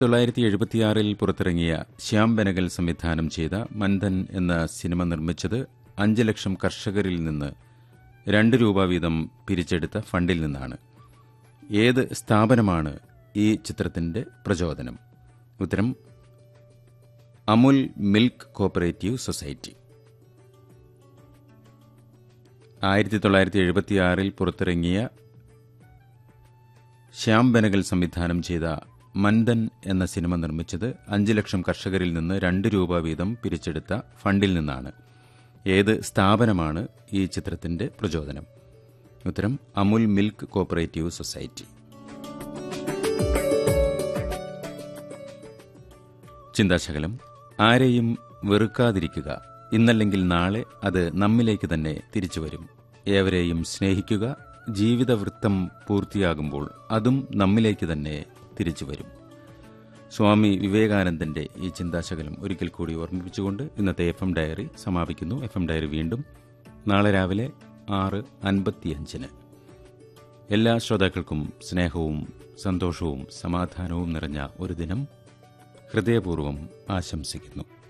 തൊള്ളായിരത്തി എഴുപത്തിയാറിൽ പുറത്തിറങ്ങിയ ശ്യാം ബെനഗൽ സംവിധാനം ചെയ്ത മന്ഥൻ എന്ന സിനിമ നിർമ്മിച്ചത് അഞ്ച് ലക്ഷം കർഷകരിൽ നിന്ന് രണ്ട് രൂപ വീതം പിരിച്ചെടുത്ത ഫണ്ടിൽ നിന്നാണ് ഏത് സ്ഥാപനമാണ് ഈ ചിത്രത്തിന്റെ പ്രചോദനം ഉത്തരം അമുൽ മിൽക്ക് കോപ്പറേറ്റീവ് സൊസൈറ്റി ആയിരത്തി തൊള്ളായിരത്തി എഴുപത്തിയാറിൽ പുറത്തിറങ്ങിയ ശ്യാം ബെനഗൽ സംവിധാനം ചെയ്ത മന്ദൻ എന്ന സിനിമ നിർമ്മിച്ചത് അഞ്ച് ലക്ഷം കർഷകരിൽ നിന്ന് രണ്ട് രൂപ വീതം പിരിച്ചെടുത്ത ഫണ്ടിൽ നിന്നാണ് ഏത് സ്ഥാപനമാണ് ഈ ചിത്രത്തിന്റെ പ്രചോദനം ഉത്തരം അമുൽ മിൽക്ക് കോപ്പറേറ്റീവ് സൊസൈറ്റി ചിന്താശകലം ആരെയും വെറുക്കാതിരിക്കുക ഇന്നല്ലെങ്കിൽ നാളെ അത് നമ്മിലേക്ക് തന്നെ തിരിച്ചു വരും ഏവരെയും സ്നേഹിക്കുക ജീവിതവൃത്തം പൂർത്തിയാകുമ്പോൾ അതും നമ്മിലേക്ക് തന്നെ തിരിച്ചു വരും സ്വാമി വിവേകാനന്ദന്റെ ഈ ചിന്താശകലം ഒരിക്കൽ കൂടി ഓർമ്മിപ്പിച്ചുകൊണ്ട് ഇന്നത്തെ എഫ് എം ഡയറി സമാപിക്കുന്നു എഫ് എം ഡയറി വീണ്ടും നാളെ രാവിലെ ആറ് അൻപത്തിയഞ്ചിന് എല്ലാ ശ്രോതാക്കൾക്കും സ്നേഹവും സന്തോഷവും സമാധാനവും നിറഞ്ഞ ഒരു ദിനം ഹൃദയപൂർവ്വം ആശംസിക്കുന്നു